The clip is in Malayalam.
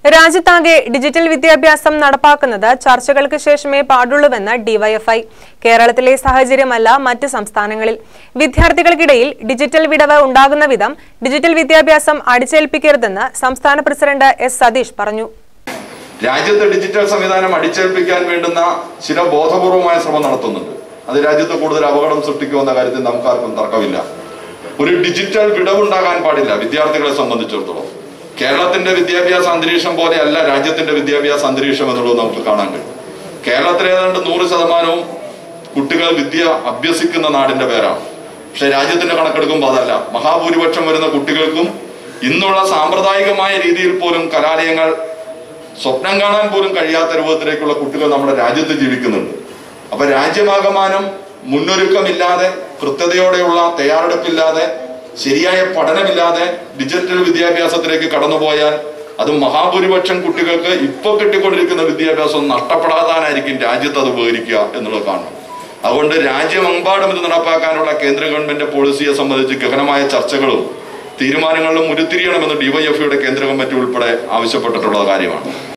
രാജ്യത്താകെ ഡിജിറ്റൽ വിദ്യാഭ്യാസം നടപ്പാക്കുന്നത് ചർച്ചകൾക്ക് ശേഷമേ പാടുള്ളൂവെന്ന് ഡിവൈഎഫ്ഐ കേരളത്തിലെ സാഹചര്യമല്ല മറ്റ് സംസ്ഥാനങ്ങളിൽ വിദ്യാർത്ഥികൾക്കിടയിൽ ഡിജിറ്റൽ വിടവ് ഉണ്ടാകുന്ന വിധം ഡിജിറ്റൽ വിദ്യാഭ്യാസം അടിച്ചേൽപ്പിക്കരുതെന്ന് സംസ്ഥാന പ്രസിഡന്റ് എസ് സതീഷ് പറഞ്ഞു രാജ്യത്ത് ഡിജിറ്റൽ സംവിധാനം അടിച്ചേൽപ്പിക്കാൻ വേണ്ടുന്ന ചില ബോധപൂർവമായ ശ്രമം നടത്തുന്നുണ്ട് അത് രാജ്യത്ത് കൂടുതൽ അപകടം സൃഷ്ടിക്കുമെന്ന കാര്യത്തിൽ നമുക്കാർക്കും തർക്കമില്ല ഒരു ഡിജിറ്റൽ വിടവുണ്ടാകാൻ പാടില്ല വിദ്യാർത്ഥികളെ സംബന്ധിച്ചിടത്തോളം കേരളത്തിന്റെ വിദ്യാഭ്യാസ അന്തരീക്ഷം പോലെയല്ല രാജ്യത്തിന്റെ വിദ്യാഭ്യാസ അന്തരീക്ഷം എന്നുള്ളത് നമുക്ക് കാണാൻ കഴിയും കേരളത്തിലെ ഏതാണ്ട് നൂറ് ശതമാനവും കുട്ടികൾ വിദ്യ അഭ്യസിക്കുന്ന നാടിന്റെ പേരാണ് പക്ഷെ രാജ്യത്തിന്റെ കണക്കെടുക്കുമ്പോൾ അതല്ല മഹാഭൂരിപക്ഷം വരുന്ന കുട്ടികൾക്കും ഇന്നുള്ള സാമ്പ്രദായികമായ രീതിയിൽ പോലും കലാലയങ്ങൾ സ്വപ്നം കാണാൻ പോലും കഴിയാത്ത രൂപത്തിലേക്കുള്ള കുട്ടികൾ നമ്മുടെ രാജ്യത്ത് ജീവിക്കുന്നുണ്ട് അപ്പൊ രാജ്യമാകമാനം മുന്നൊരുക്കമില്ലാതെ കൃത്യതയോടെയുള്ള തയ്യാറെടുപ്പില്ലാതെ ശരിയായ പഠനമില്ലാതെ ഡിജിറ്റൽ വിദ്യാഭ്യാസത്തിലേക്ക് കടന്നുപോയാൽ അത് മഹാഭൂരിപക്ഷം കുട്ടികൾക്ക് ഇപ്പൊ കിട്ടിക്കൊണ്ടിരിക്കുന്ന വിദ്യാഭ്യാസം നഷ്ടപ്പെടാതാനായിരിക്കും രാജ്യത്ത് അത് ഉപകരിക്കുക എന്നുള്ളത് കാണണം അതുകൊണ്ട് രാജ്യമെമ്പാടും ഇത് നടപ്പാക്കാനുള്ള കേന്ദ്ര ഗവൺമെന്റ് പോളിസിയെ സംബന്ധിച്ച് ഗഹനമായ ചർച്ചകളും തീരുമാനങ്ങളിലും ഉരുത്തിരിയണമെന്ന് ഡിവൈഎഫ്ഐയുടെ കേന്ദ്ര കമ്മിറ്റി ഉൾപ്പെടെ ആവശ്യപ്പെട്ടിട്ടുള്ള കാര്യമാണ്